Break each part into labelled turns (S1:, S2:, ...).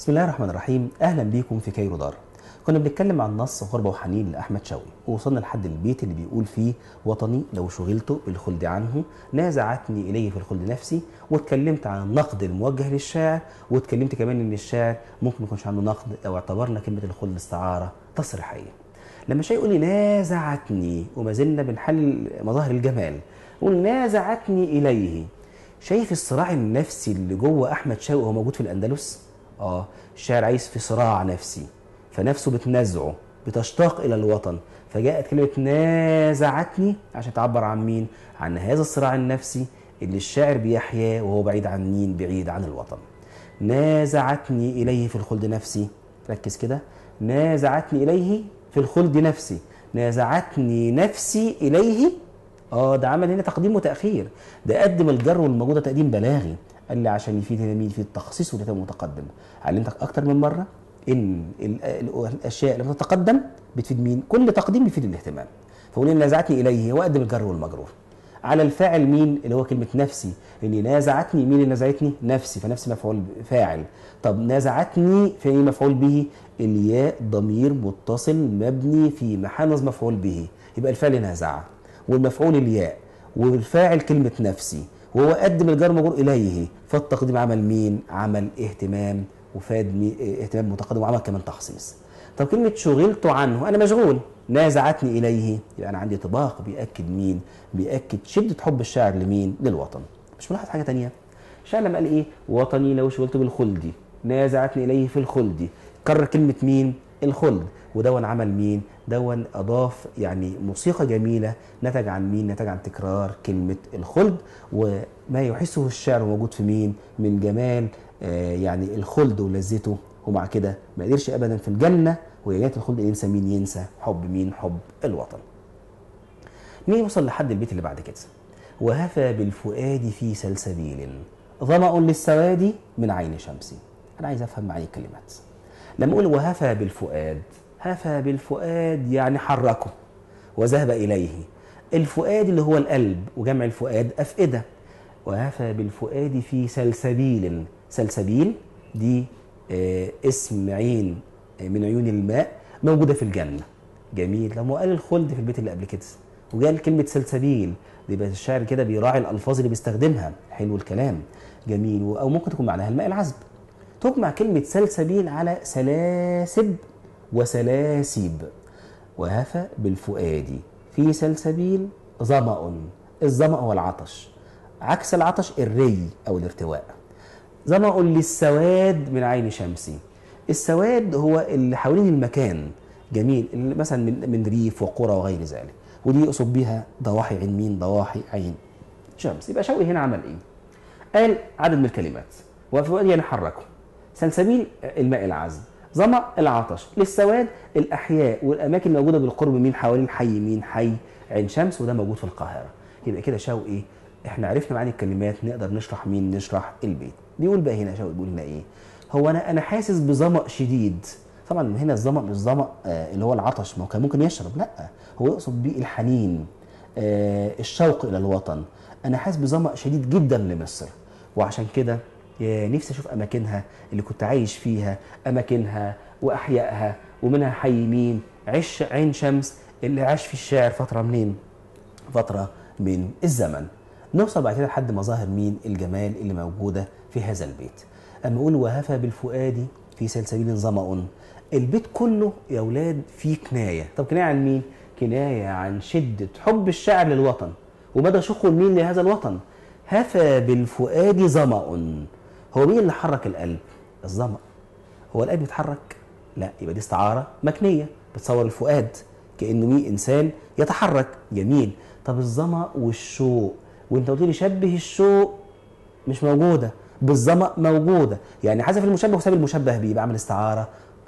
S1: بسم الله الرحمن الرحيم اهلا بيكم في كايرو دار كنا بنتكلم عن نص غربة وحنين لأحمد شوقي ووصلنا لحد البيت اللي بيقول فيه وطني لو شغلت بالخلد عنه نازعتني إليه في الخلد نفسي واتكلمت عن النقد الموجه للشاعر واتكلمت كمان إن الشاعر ممكن ما يكونش عنده نقد أو اعتبرنا كلمة الخلد استعارة تصريحية لما شيء يقول لي نازعتني وما زلنا بنحلل مظاهر الجمال يقول نازعتني إليه شايف الصراع النفسي اللي جوه أحمد شوقي وهو موجود في الأندلس؟ اه الشاعر عايز في صراع نفسي فنفسه بتنازعه بتشتاق الى الوطن فجاءت كلمه نازعتني عشان تعبر عن مين عن هذا الصراع النفسي اللي الشاعر بيحياه وهو بعيد عن مين بعيد عن الوطن نازعتني اليه في الخلد نفسي ركز كده نازعتني اليه في الخلد نفسي نازعتني نفسي اليه اه ده عمل هنا تقديم وتاخير ده قدم الجر والموجوده تقديم بلاغي قال لي عشان يفيد هنا مين يفيد التخصيص والكتاب المتقدم علمتك اكتر من مره ان ال- ال- الاشياء لما تتقدم بتفيد مين كل تقديم بيفيد الاهتمام فقول ان نازعتني اليه هو قدم الجر والمجرور على الفاعل مين اللي هو كلمه نفسي اني نازعتني مين اللي نازعتني نفسي فنفسي مفعول فاعل طب نازعتني في مفعول به الياء ضمير متصل مبني في محل نصب مفعول به يبقى الفعل نازع والمفعول الياء والفاعل كلمه نفسي وهو قدم الجار مجرور اليه فالتقديم عمل مين عمل اهتمام وفاد مي- اهتمام متقدم وعمل كمان تخصيص طب كلمة شغلت عنه أنا مشغول نازعتني إليه يبقى أنا عندي طباق بيأكد مين بيأكد شدة حب الشاعر لمين للوطن مش ملاحظ حاجة تانية الشاعر لما قال إيه وطني لو شغلت بالخلد نازعتني إليه في الخلد كرر كلمة مين الخلد ودون عمل مين دون أضاف يعني موسيقى جميلة نتج عن مين نتج عن تكرار كلمة الخلد وما يحسه الشعر موجود في مين من جمال آه، يعني الخلد ولذته ومع كده ما قدرش ابدا في الجنه وجنات الخلد ينسى مين ينسى حب مين حب الوطن مين يوصل لحد البيت اللي بعد كده وهفى بالفؤاد في سلسبيل ظمأ للسواد من عين شمس انا عايز افهم معاني الكلمات لما اقول وهفى بالفؤاد هفى بالفؤاد يعني حركه وذهب اليه الفؤاد اللي هو القلب وجمع الفؤاد افئده وهفى بالفؤاد في سلسبيل سلسبيل دي آه، اسم عين آه، من عيون الماء موجوده في الجنه جميل لما قال الخلد في البيت اللي قبل كده وقال كلمه سلسبيل يبقى الشاعر كده بيراعي الالفاظ اللي بيستخدمها حلو الكلام جميل او ممكن تكون معناها الماء العذب تجمع كلمه سلسبيل على سلاسب وسلاسيب وهفى بالفؤاد في سلسبيل ظمأ الظمأ هو العطش عكس العطش الري أو الارتواء ظمأ للسواد من عين شمسي السواد هو اللي حوالين المكان جميل اللي مثلا من, من ريف وقرى وغير ذلك ودي يقصد بيها ضواحي عين مين ضواحي عين شمس يبقى شوقي هنا عمل ايه قال عدد من الكلمات وفؤاد يعني حركه سلسبيل الماء العذب ظمأ العطش للسواد الأحياء والأماكن الموجودة بالقرب مين حوالين حي مين حي عين شمس وده موجود في القاهرة يبقى كده شوقي احنا عرفنا معاني الكلمات نقدر نشرح مين نشرح البيت بيقول بقى هنا شوقي بيقول لنا ايه هو انا انا حاسس بظمأ شديد طبعا هنا الظمأ مش ظمأ آه اللي هو العطش ما هو كان ممكن يشرب لا هو يقصد بيه الحنين آه الشوق الى الوطن انا حاسس بظمأ شديد جدا لمصر وعشان كده يا نفسي اشوف اماكنها اللي كنت عايش فيها اماكنها واحيائها ومنها حي مين عش عين شمس اللي عاش في الشاعر فتره منين فتره من الزمن نوصل بعد كده لحد مظاهر مين الجمال اللي موجوده في هذا البيت اما اقول وهفى بالفؤاد في سلسبيل ظمأ البيت كله يا اولاد فيه كنايه طب كنايه عن مين كنايه عن شده حب الشاعر للوطن ومدى شوقه مين لهذا الوطن هفى بالفؤاد ظمأ هو مين اللي حرك القلب الظمأ هو القلب بيتحرك لا يبقى دي استعاره مكنيه بتصور الفؤاد كانه مين انسان يتحرك جميل طب الظمأ والشوق وانت قلت لي شبه الشوق مش موجوده بالظمأ موجوده يعني حذف المشبه وساب المشبه بيه يبقى عمل استعاره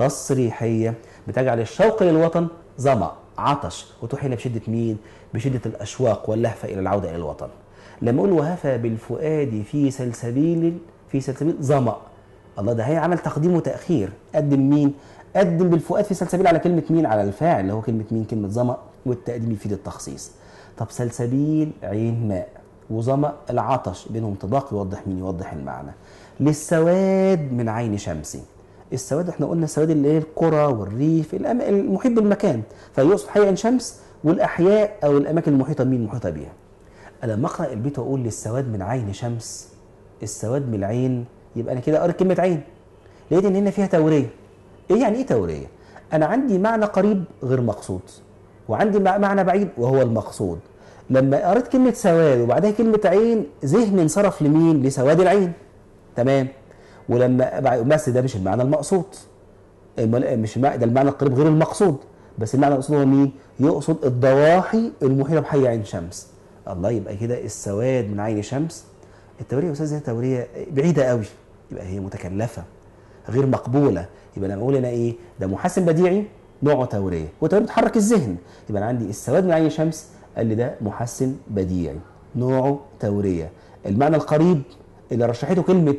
S1: تصريحيه بتجعل الشوق للوطن ظمأ عطش وتوحي هنا بشده مين؟ بشده الاشواق واللهفه الى العوده الى الوطن. لما اقول وهفى بالفؤاد في سلسبيل في سلسبيل ظمأ الله ده هي عمل تقديم وتاخير قدم مين؟ قدم بالفؤاد في سلسبيل على كلمه مين؟ على الفاعل اللي هو كلمه مين؟ كلمه ظمأ والتقديم يفيد التخصيص. طب سلسبيل عين ماء وظمأ العطش بينهم طباق يوضح مين؟ يوضح المعنى. للسواد من عين شمسي السواد احنا قلنا السواد اللي هي القرى والريف الأم- المحيط بالمكان فيقصد حي عين شمس والاحياء او الاماكن المحيطه بيه المحيطه بيها انا لما اقرا البيت واقول للسواد من عين شمس السواد من العين يبقى انا كده قريت كلمه عين لقيت ان هنا فيها توريه ايه يعني ايه توريه انا عندي معنى قريب غير مقصود وعندي مع- معنى بعيد وهو المقصود لما قريت كلمه سواد وبعدها كلمه عين ذهني انصرف لمين لسواد العين تمام ولما بع- بس ده مش المعنى المقصود المل- مش المع- ده المعنى القريب غير المقصود بس المعنى المقصود هو مين يقصد الضواحي المحيطه بحي عين شمس الله يبقى كده السواد من عين شمس التوريه يا استاذ هي توريه بعيده قوي يبقى هي متكلفه غير مقبوله يبقى انا اقول انا ايه ده محسن بديعي نوعه توريه والتوريه بتحرك الذهن يبقى انا عندي السواد من عين شمس قال لي ده محسن بديعي نوعه توريه المعنى القريب اللي رشحته كلمه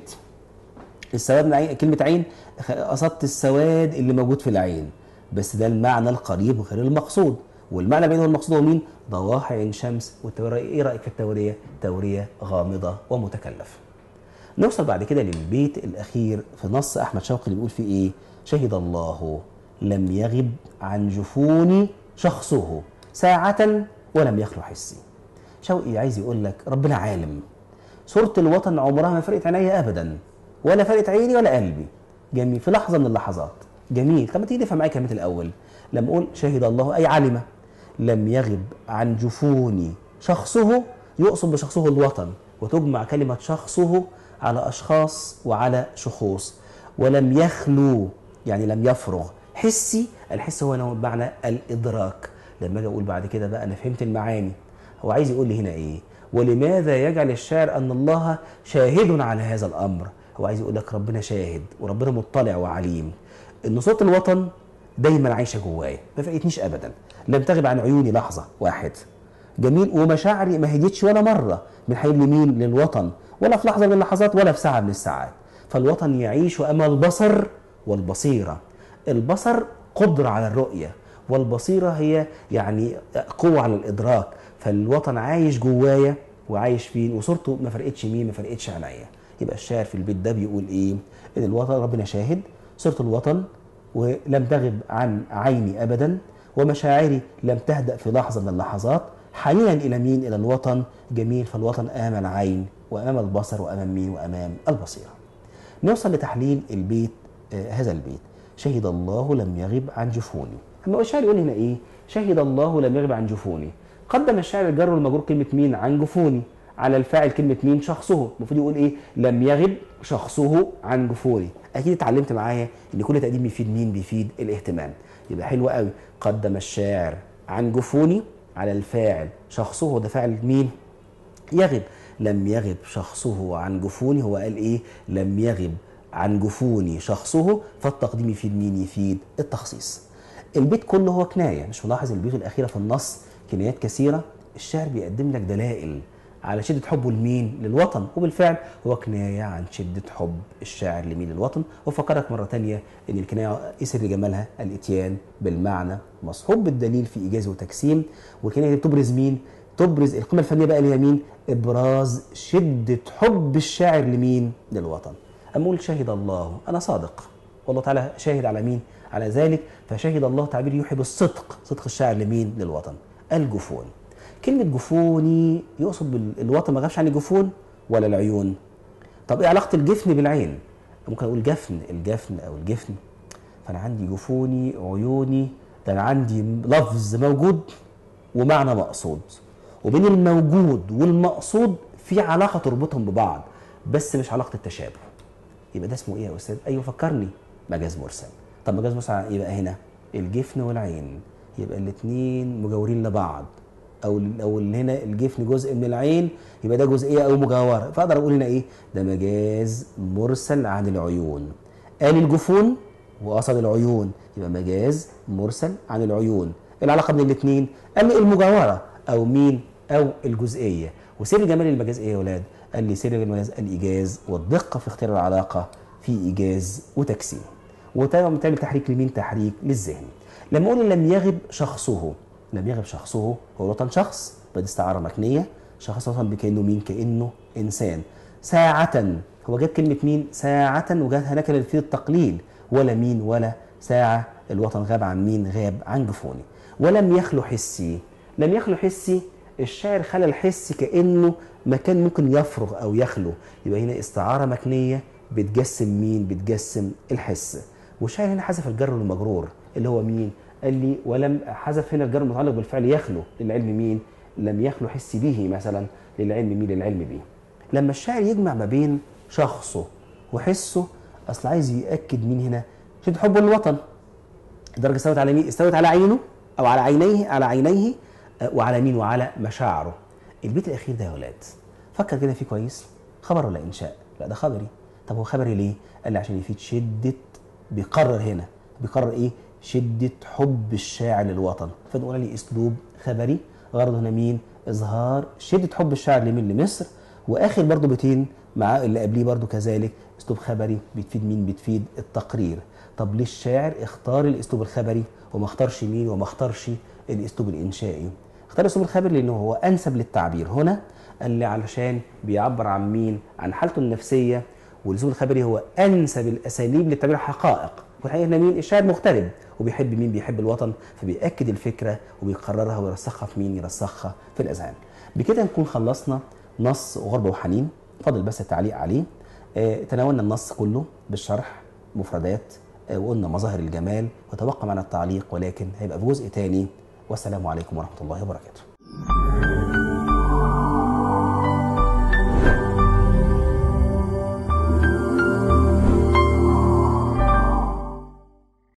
S1: السواد من عين كلمة عين خ- قصدت السواد اللي موجود في العين بس ده المعنى القريب غير المقصود والمعنى البعيد هو المقصود هو مين؟ ضواحي عين شمس والتورية ايه رأيك في التورية؟ تورية غامضة ومتكلفة. نوصل بعد كده للبيت الأخير في نص أحمد شوقي اللي بيقول فيه إيه؟ شهد الله لم يغب عن جفوني شخصه ساعة ولم يخلو حسي. شوقي عايز يقول لك ربنا عالم صورة الوطن عمرها ما فرقت عينيا أبدا ولا فرقت عيني ولا قلبي جميل في لحظة من اللحظات جميل طب ما تيجي نفهم معايا كلمة الأول لما أقول شهد الله أي علم لم يغب عن جفوني شخصه يقصد بشخصه الوطن وتجمع كلمة شخصه على أشخاص وعلى شخوص ولم يخلو يعني لم يفرغ حسي الحس هو نوع بمعنى الإدراك لما أجي أقول بعد كده بقى أنا فهمت المعاني هو عايز يقول لي هنا ايه ولماذا يجعل الشاعر ان الله شاهد على هذا الامر هو عايز يقول لك ربنا شاهد وربنا مطلع وعليم ان صوت الوطن دايما عايشه جوايا ما فقتنيش ابدا لم تغب عن عيوني لحظه واحد جميل ومشاعري ما هديتش ولا مره من حي اليمين للوطن ولا في لحظه من اللحظات ولا في ساعه من الساعات فالوطن يعيش امام البصر والبصيره البصر قدره على الرؤيه والبصيره هي يعني قوه على الادراك فالوطن عايش جوايا وعايش فين وصورته ما فرقتش مين ما فرقتش عينيا يبقى الشاعر في البيت ده بيقول ايه ان الوطن ربنا شاهد صورة الوطن ولم تغب عن عيني ابدا ومشاعري لم تهدأ في لحظة من اللحظات حنينا الى مين الى الوطن جميل فالوطن امام العين وامام البصر وامام مين وامام البصيره نوصل لتحليل البيت آه هذا البيت شهد الله لم يغب عن جفوني اما الشاعر يقول هنا ايه شهد الله لم يغب عن جفوني قدم الشاعر الجر والمجرور كلمه مين عن جفوني على الفاعل كلمه مين شخصه المفروض يقول ايه لم يغب شخصه عن جفوني اكيد اتعلمت معايا ان كل تقديم بيفيد مين بيفيد الاهتمام يبقى حلو قوي قدم الشاعر عن جفوني على الفاعل شخصه ده فاعل مين يغب لم يغب شخصه عن جفوني هو قال ايه لم يغب عن جفوني شخصه فالتقديم يفيد مين يفيد التخصيص البيت كله هو كنايه مش ملاحظ البيوت الاخيره في النص كنايات كثيره الشاعر بيقدم لك دلائل على شدة حبه لمين؟ للوطن وبالفعل هو كناية عن شدة حب الشاعر لمين للوطن وفكرك مرة تانية ان الكناية ايه سر جمالها؟ الاتيان بالمعنى مصحوب بالدليل في ايجاز وتجسيم والكناية دي بتبرز مين؟ تبرز القيمة الفنية بقى اللي هي مين؟ ابراز شدة حب الشاعر لمين؟ للوطن اما اقول شهد الله انا صادق والله تعالى شاهد على مين؟ على ذلك فشهد الله تعبير يوحي بالصدق صدق الشاعر لمين؟ للوطن الجفون كلمة جفوني يقصد بالوطن ما غابش عن الجفون ولا العيون طب ايه علاقة الجفن بالعين ممكن اقول جفن الجفن او الجفن فانا عندي جفوني عيوني ده انا عندي لفظ موجود ومعنى مقصود وبين الموجود والمقصود في علاقة تربطهم ببعض بس مش علاقة التشابه يبقى ده اسمه ايه يا استاذ ايوه فكرني مجاز مرسل طب مجاز مرسل يبقى هنا الجفن والعين يبقى الاثنين مجاورين لبعض او او اللي هنا الجفن جزء من العين يبقى ده جزئيه او مجاوره فاقدر اقول هنا ايه ده مجاز مرسل عن العيون قال الجفون وقصد العيون يبقى مجاز مرسل عن العيون العلاقه بين الاثنين قال لي المجاوره او مين او الجزئيه وسر جمال المجاز ايه يا اولاد قال لي سر المجاز الايجاز والدقه في اختيار العلاقه في ايجاز وتجسيم وتعمل تحريك لمين تحريك للذهن لما اقول لم يغب شخصه لم يغب شخصه هو الوطن شخص بدي استعاره مكنيه شخص وطن بكانه مين كانه انسان ساعة هو جاب كلمة مين؟ ساعة وجات هناك لتفيد التقليل ولا مين ولا ساعة الوطن غاب عن مين غاب عن جفوني ولم يخلو حسي لم يخلو حسي الشاعر خلى الحس كأنه مكان ممكن يفرغ أو يخلو يبقى هنا استعارة مكنية بتجسم مين بتجسم الحس والشاعر هنا حذف الجر والمجرور اللي هو مين قال لي ولم حذف هنا الجر المتعلق بالفعل يخلو للعلم مين لم يخلو حس به مثلا للعلم مين للعلم به لما الشاعر يجمع ما بين شخصه وحسه اصل عايز ياكد مين هنا شد حبه للوطن الدرجه استوت على مين استوت على عينه او على عينيه على عينيه آه، وعلى مين وعلى مشاعره البيت الاخير ده يا ولاد فكر كده فيه كويس خبر ولا انشاء لا ده خبري طب هو خبري ليه قال لي عشان يفيد شده بيقرر هنا بيقرر ايه شده حب الشاعر للوطن فنقول لي اسلوب خبري غرضه هنا مين اظهار شده حب الشاعر لمين لمصر واخر برضو بيتين مع اللي قبليه برضو كذلك اسلوب خبري بتفيد مين بتفيد التقرير طب ليه الشاعر اختار الاسلوب الخبري وما اختارش مين وما اختارش الاسلوب الانشائي اختار الاسلوب الخبري لانه هو انسب للتعبير هنا قال لي علشان بيعبر عن مين عن حالته النفسيه والاسلوب الخبري هو انسب الاساليب للتعبير عن حقائق والحقيقه هنا مين الشاعر مغترب وبيحب مين بيحب الوطن فبيأكد الفكره وبيقررها ويرسخها في مين يرسخها في الاذهان بكده نكون خلصنا نص غربه وحنين فاضل بس التعليق عليه آه، تناولنا النص كله بالشرح مفردات آه، وقلنا مظاهر الجمال وتبقى معنا التعليق ولكن هيبقى في جزء تاني والسلام عليكم ورحمه الله وبركاته